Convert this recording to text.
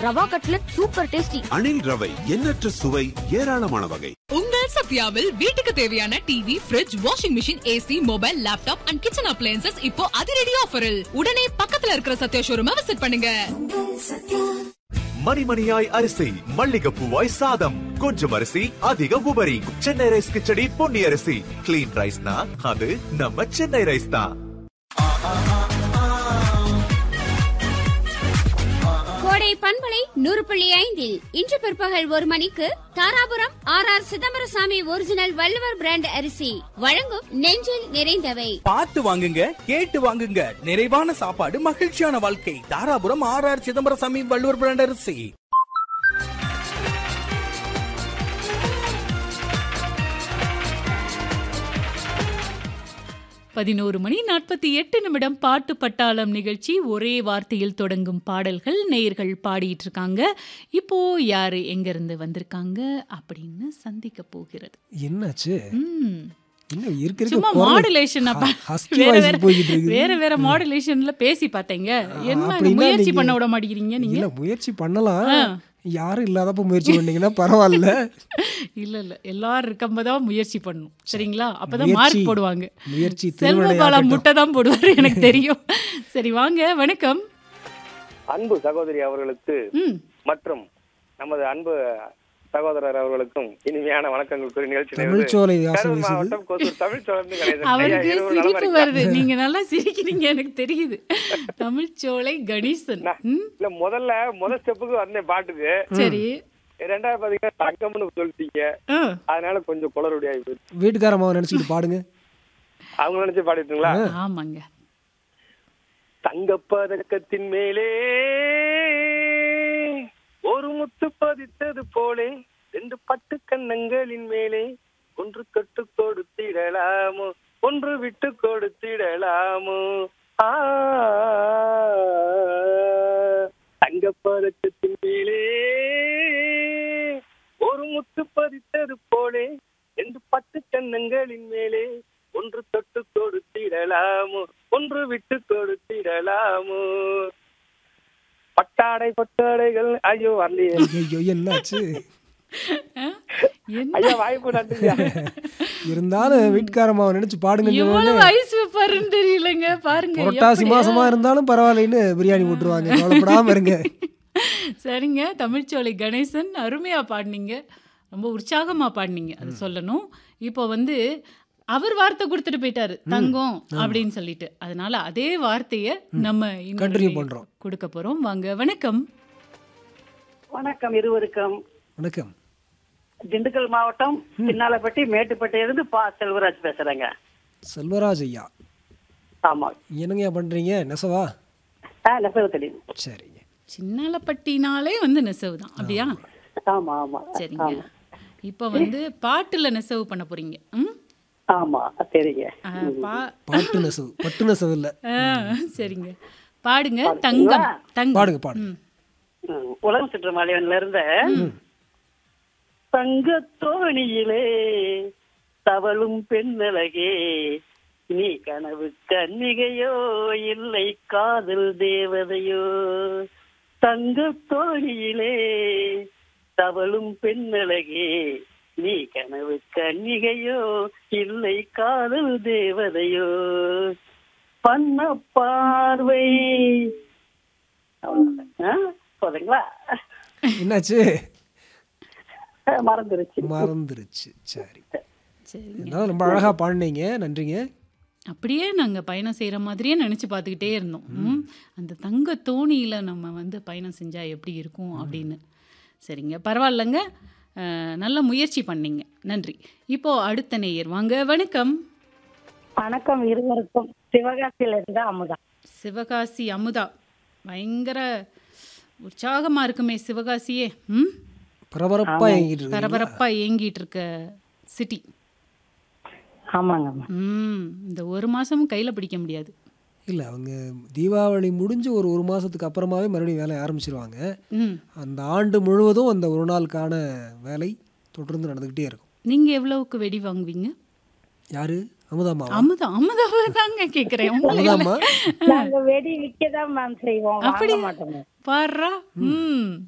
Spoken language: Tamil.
Rava cutlet super tasty Anil ரவை எண்ணற்ற சுவை ஏராளமான வகை உங்கள் சத்யாவில் வீட்டுக்கு தேவையான TV fridge washing machine AC mobile laptop and kitchen appliances இப்போ அதிரடி ஆஃபரில் உடனே பக்கத்துல இருக்கிற சத்யா ஷோரூமை விசிட் பண்ணுங்க மணிமணியாய் அரிசி மல்லிகைப்பூவாய் சாதம் கொஞ்சம் அரிசி அதிக உபரி சென்னை ரைஸ் கிச்சடி பொன்னி அரிசி கிளீன் ரைஸ்னா அது நம்ம சென்னை ரைஸ் தான் கோடை பண்பலை நூறு புள்ளி ஐந்தில் இன்று பிற்பகல் ஒரு மணிக்கு Dharapuram R R Chidambarasamy original Valluvar brand அரிசி வழங்கும் நெஞ்சில் நிறைந்தவை பார்த்து வாங்குங்க கேட்டு வாங்குங்க நிறைவான சாப்பாடு மகிழ்ச்சியான வாழ்க்கை Dharapuram R R Chidambarasamy Valluvar brand அரிசி பதினோரு மணி நாற்பத்தி எட்டு நிமிடம் பாட்டு பட்டாளம் நிகழ்ச்சி ஒரே வார்த்தையில் தொடங்கும் பாடல்கள் நேயர்கள் பாடிட்டு இருக்காங்க இப்போ யாரு எங்க இருந்து வந்திருக்காங்க அப்படின்னு சந்திக்க போகிறது என்னாச்சு ம். என்ன இருக்க இருக்க சும்மா குரல் மாடுலேஷன் ஹ- husky வேற voice வேற போய்கிட்டு இருக்குது. வேற வேற மாடுலேஷன்ல பேசி பார்த்தேங்க என்ன அப்படின்னா முயற்சி நீங்க- பண்ண விட மாட்டேங்கிறீங்க நீங்க இல்ல முயற்சி பண்ணலாம் ஆ. யாரும் இல்லாதப்ப முயற்சி பண்ணீங்கன்னா பரவாயில்ல இல்ல இல்ல எல்லாரும் இருக்கும்போதான் முயற்சி பண்ணணும் சரிங்களா அப்பதான் முயற்சி- மார்க் போடுவாங்க முயற்சி செல்வபாலா திருவினையாகட்டும். முட்டை தான் போடுவாரு எனக்கு தெரியும் சரி வாங்க வணக்கம் அன்பு சகோதரி அவர்களுக்கு ம் மற்றும் நமது அன்பு சகோதரர் அவர்களுக்கும் இனிமையான வணக்கங்கள் கூறி நிகழ்ச்சி நிறைவு. தமிழ்ச்சோலை வாசம் கரூர் வீசுது. மாவட்டம் கோத்தூர் தமிழ்ச்சோழந்து கணேசன் ஐயா, அவருக்கு இருவரும் நலமா சிரிப்பு இருக்கீங்களா? வருது நீங்க நல்லா சிரிக்கிறீங்க எனக்கு தெரியுது தமிழ்ச்சோலை கணேசன் ம், இல்ல முதல்ல முதல் ஸ்டெப்புக்கு வந்தேன் பாட்டுக்கு சரி ரெண்டாவது பாத்தீங்கன்னா தங்கம்னு சொல்லிட்டீங்க ஆ, அதனால கொஞ்சம் குளறுபடி ஆகி போயிடுச்சு வீட்டுக்காரமாவை நினைச்சிட்டு பாடுங்க அவங்க நினைச்சு பாடிட்டுங்களா ஆமாங்க தங்கப்பதக்கத்தின் மேலே ஒரு முத்து பதித்தது போலே ரெண்டு பட்டு கண்ணங்களின் மேலே ஒன்று தொட்டு கொடுத்திடலாமோ ஒன்று விட்டு கொடுத்திடலாமோ ஆ தங்கப்பதக்கத்தின் மேலே ஒரு முத்து பதித்தது போலே ரெண்டு பட்டு கண்ணங்களின் மேலே ஒன்று தொட்டு கொடுத்திடலாமோ ஒன்று விட்டு கொடுத்திடலாமோ பட்டாடை பட்டாடைகள் ஐயோ வரலையே ஐயோ என்னாச்சு ஆ, என்ன ஐயா வாய்ப்பு நன்றியா இருந்தாலும் வீட்டுக்காரமாவை நினைச்சு பாடுங்க எவ்வளவு வயசு வைப்பாருன்னு தெரியலங்க பாருங்க புரட்டாசி எப்படி- மாசமா இருந்தாலும் பரவாயில்லைன்னு பிரியாணி போட்டுருவாங்க கவலைப்படாம இருங்க சரிங்க தமிழ்ச்சோலை கணேசன் அருமையா பாடினீங்க ரொம்ப உற்சாகமா பாடினீங்க அது சொல்லணும் இப்போ வந்து அவர் வார்த்தை கொடுத்துட்டு போயிட்டாரு தங்கம் அப்படின்னு சொல்லிட்டு அதனால அதே வார்த்தையை நம்ம இன்னொரு Continue நேயர் பண்றோம். கொடுக்க போறோம் வாங்க வணக்கம் வணக்கம் இருவருக்கும் வணக்கம் திண்டுக்கல் மாவட்டம் சின்னாலப்பட்டி மேட்டுப்பட்டியிலிருந்து பா செல்வராஜ் பேசுறேங்க செல்வராஜ் ஐயா ஆமா என்னங்கய்யா பண்றீங்க நெசவா ஆ நெசவுத்தடி சரிங்க சின்னாலப்பட்டினாலே வந்து நெசவு தான் அப்படியா ஆமா ஆமா சரிங்க ஆமா இப்போ வந்து பாட்டுல நெசவு பண்ண போறீங்க ம் ஆமா சரிங்க ஆ, பா பாட்டு நெசவு பட்டு நெசவு இல்ல ஆ, சரிங்க பாடுங்க தங்கம் தங்கம் பாடுங்க பாடுங்க ம். ம், உலகம் சுற்று மலைவன்ல இருந்த தங்கத்தோணியிலே தவளும் பெண்ணழகே நீ கனவு கன்னிகையோ இல்லை காதல் தேவதையோ தங்கத்தோணியிலே தவளும் பெண்ணழகே நீ கனவு கன்னிகையோ இல்லை காதல் தேவதையோ பண்ண பார்வை அவ்வளவுதான். ஆ? போதுங்களா என்னாச்சு மறந்துருச்சு மறந்துருச்சு சரி சரிங்க இருந்தாலும் ரொம்ப அழகா பாடினீங்க நன்றிங்க அப்படியே நாங்கள் பயணம் செய்கிற மாதிரியே நினச்சி பார்த்துக்கிட்டே இருந்தோம் ம். அந்த தங்க தோணியில் நம்ம வந்து பயணம் செஞ்சால் எப்படி இருக்கும் அப்படின்னு சரிங்க பரவாயில்லைங்க அஹ், நல்ல முயற்சி பண்ணீங்க நன்றி இப்போ அடுத்த நேயர் வாங்க வணக்கம் வணக்கம் இருவருக்கும் சிவகாசியில இருந்து அமுதா சிவகாசி அமுதா பயங்கர உற்சாகமாக இருக்குமே சிவகாசியே ம் பரபரப்பா எங்கிட்டு இருக்கு பரபரப்பாக இயங்கிட்டு இருக்க சிட்டி ஆமாங்க ஆமா ம் இந்த ஒரு மாதமும் கையில் பிடிக்க முடியாது இல்ல அவங்க தீபாவளி முடிஞ்சு ஒரு ஒரு மாசத்துக்கு அப்புறமாவே மறுபடியும் வேலையை ஆரம்பிச்சிருவாங்க ம் அந்த ஆண்டு முழுவதும் அந்த ஒரு நாளுக்கான வேலை தொடர்ந்து நடந்துக்கிட்டே இருக்கும் நீங்கள் எவ்வளவுக்கு வெடி வாங்குவீங்க யாரு அமுதாமா அமுதா அமுதாவை தாங்க கேட்குறேன் அமுதாமா நாங்க வெடி விற்கதான் மேம் செய்வோம் வாங்க அப்படியா? மாட்டோம் பாடுறா ம்